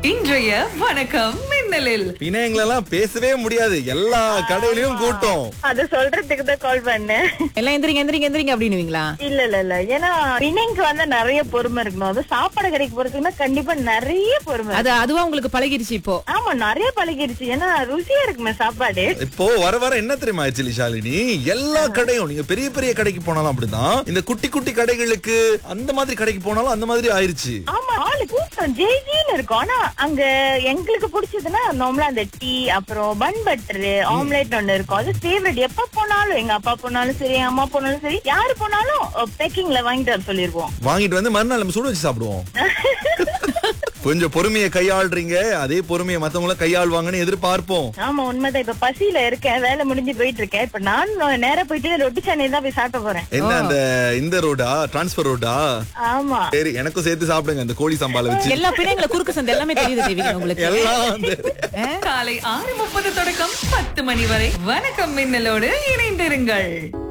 இன்றைய வணக்கம் மின்னலில் பிணையங்களெல்லாம் பேசவே முடியாது எல்லா கடையிலயும் கூட்டம் அது சொல்றதுக்கு தான் கால் பண்ணேன் எல்லாம் எந்திரிங்க எந்திரிங்க எந்திரிங்க அப்படின்னுவீங்களா இல்ல இல்ல இல்ல ஏன்னா பிணைக்கு வந்து நிறைய பொறுமை இருக்கணும் அது சாப்பாடு கடைக்கு போறதுக்குன்னா கண்டிப்பா நிறைய பொறுமை அது அதுவா உங்களுக்கு பழகிருச்சு இப்போ ஆமா நிறைய பழகிருச்சு ஏன்னா ருசியா இருக்குமே சாப்பாடு இப்போ வர வர என்ன தெரியுமா ஆக்சுவலி ஷாலினி எல்லா கடையும் நீங்க பெரிய பெரிய கடைக்கு போனாலும் அப்படிதான் இந்த குட்டி குட்டி கடைகளுக்கு அந்த மாதிரி கடைக்கு போனாலும் அந்த மாதிரி ஆயிருச்சு ஆமா ஆளு கூட்டம் ஜெய்ஜின்னு இருக்கும் ஆனா அங்க எங்களுக்கு பிடிச்சதுன்னா நார்மலா அந்த டீ அப்புறம் பன் பட்டர் ஆம்லெட் ஒண்ணு இருக்கும் அது ஃபேவரட் எப்ப போனாலும் எங்க அப்பா போனாலும் சரி எங்க அம்மா போனாலும் சரி யாரு போனாலும் பேக்கிங்ல வாங்கிட்டு வர சொல்லிருவோம் வாங்கிட்டு வந்து மறுநாள் நம்ம சுட வச்சு சாப்பிடுவோம் கொஞ்சம் பொறுமையை கையாள்றீங்க அதே பொறுமையை மத்தவங்களும் கையாள்வாங்கன்னு எதிர்பார்ப்போம் ஆமா உண்மைதான் இப்ப பசியில இருக்கேன் வேலை முடிஞ்சு போயிட்டு இருக்கேன் இப்ப நான் நேரா போயிட்டு ரொட்டி சாணி தான் போய் சாப்பிட போறேன் என்ன அந்த இந்த ரோடா டிரான்ஸ்பர் ரோடா ஆமா சரி எனக்கும் சேர்த்து சாப்பிடுங்க அந்த கோழி சம்பால வச்சு எல்லா பிணைங்களை குறுக்கு சந்தை எல்லாமே தெரியுது தேவி உங்களுக்கு எல்லாம் வந்து காலை ஆறு முப்பது தொடக்கம் பத்து மணி வரை வணக்கம் மின்னலோடு இணைந்திருங்கள்